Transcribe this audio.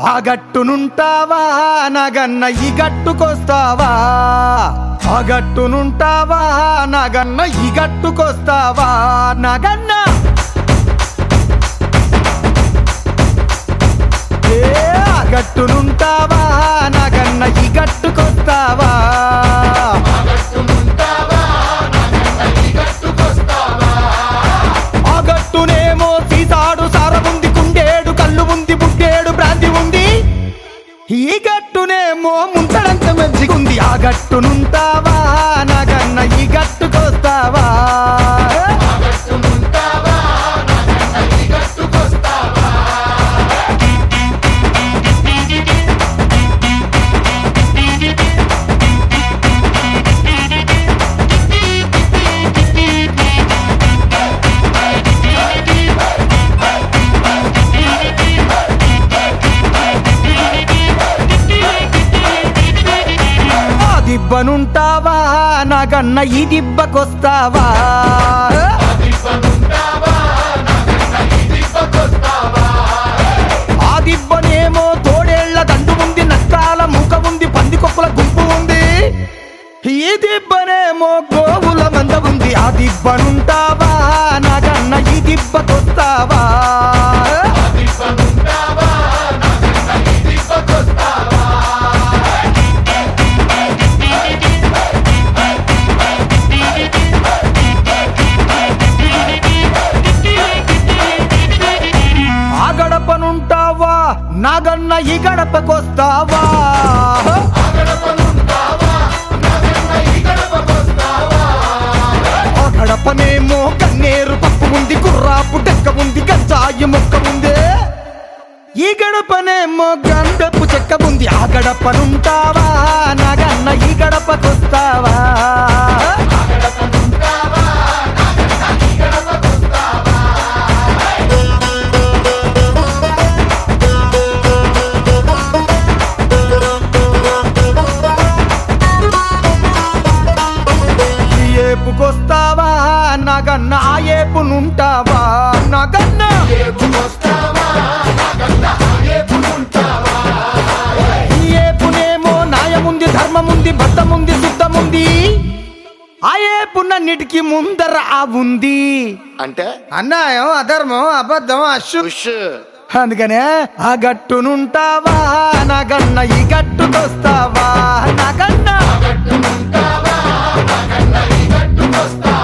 ఆ గట్టునుంటావా నగన్న ఈ గట్టుకొస్తావా ఆ గట్టునుంటావా నగన్న ఈ గట్టుకొస్తావా నగన్న ఏ ఆ గట్టునుంటావా నగన్న ఈ గట్టుకొస్తావా ఆ గట్టునేమో సీసాడు సారముంది కుండేడు కళ్ళు ఉంది బుడ్డేడు భ్రాంతి ఉంది ఈ గట్టునేమో ముంతడంత మంచిగుంది ఆ గట్టునుంటావా నగన్న ఈ గట్టుకొస్తావా ఆ దిబ్బనుంటావా నగన్న ఈ దిబ్బకొస్తావా ఆ దిబ్బనేమో తోడేళ్ల దండు ఉంది నష్టాల ముఖ ఉంది పందికొక్కుల గుంపు ఉంది ఈ దిబ్బనేమో గోవుల మంద ఉంది ఆ దిబ్బనుంటావా నగన్న ఈ దిబ్బకొస్తావా ఆ గడపనుంటావా నాగన్న ఈ గడపకొస్తావా ఆ గడపనేమో కన్నేరు పప్పు ఉంది కుర్రాపు డెక్క ఉంది గంజాయి మొక్క ఉంది ఈ గడపనేమో గంధపు చెక్క ఉంది ఆ గడపనుంటావా నాగన్న ఈ గడపకొస్తావా ఈ ఏపుకొస్తావా నగన్న ఆ ఏపునుంటావా నగన్న ఈ ఏపునేమో న్యాయముంది ధర్మముంది బద్దముంది శుద్ధముంది ఆ ఏపునన్నిటికీ ముందర ఆ ఉంది అంటే అన్యాయం అధర్మం అబద్ధం అశు ఉష్ అందుకనే ఆ గట్టునుంటావా నగన్న ఈ గట్టుకొస్తావా నగన్న